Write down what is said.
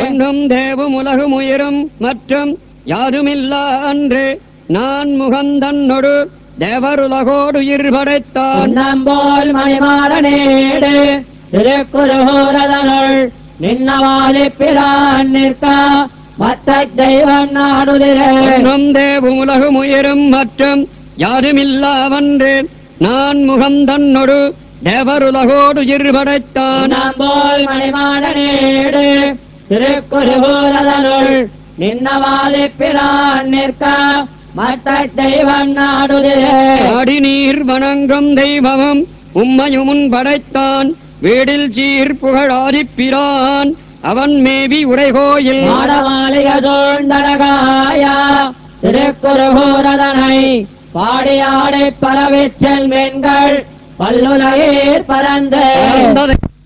மண்ணும் தேவும் உலகும் உயிரும் மற்றும் யாருமில்லா அன்று நான் முகந்தன்னொடு தேவருலகோடு உயிர் படைத்தான் பொன்னம்போல் மணிமாடனேடு திருக்குறுகூரதனுள் நின்னவாலி பிரான் நிற்க மத்த தெய்வம் நாடுதிரே மண்ணும் தேவும் உலகும் உயிரும் மற்றும் யாருமில்லாவன்று நான் முகந்தன்னொடு தேவருலகோடு உயிர் படைத்தான் பொன்னம்போல் மணிமாடனேடு திருக்குறுகூரதனுள் நின்னவாலி பிரான் நிற்க மத்த தெய்வம் நாடுதிரே ஆடி நீர் வணங்கும் தெய்வமும் உம்மையுமுன் படைத்தான் வீடில் சீர் புகழாதிப்பிரான் அவன் மேவி உரைகோயில் மாடமாளிக சூழ்ந்தழகாயா திருக்குறுகூரதனை பாடியாடை பரவிச் செல்மென்கள் பல்லுலகீர் பரந்து பறந்ததை